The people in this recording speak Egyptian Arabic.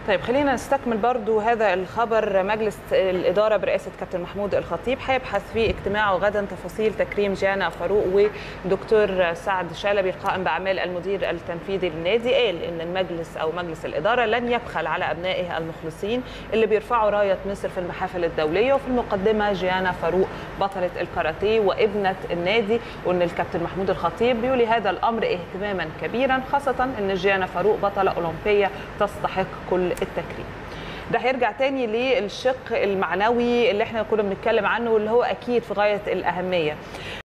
طيب خلينا نستكمل برضو هذا الخبر مجلس الإدارة برئاسة كابتن محمود الخطيب هيبحث في اجتماعه غدا تفاصيل تكريم جانا فاروق ودكتور سعد شلبي القائم بأعمال المدير التنفيذي للنادي قال إن المجلس أو مجلس الإدارة لن يبخل على أبنائه المخلصين اللي بيرفعوا راية مصر في المحافل الدولية وفي المقدمة جيانا فاروق بطلة الكاراتيه وابنة النادي وإن الكابتن محمود الخطيب بيولي هذا الأمر اهتماما كبيرا خاصة إن جيانا فاروق بطلة أولمبية تستحق كل التكريم ده هيرجع تاني للشق المعنوي اللي احنا كنا بنتكلم عنه واللي هو اكيد في غايه الاهميه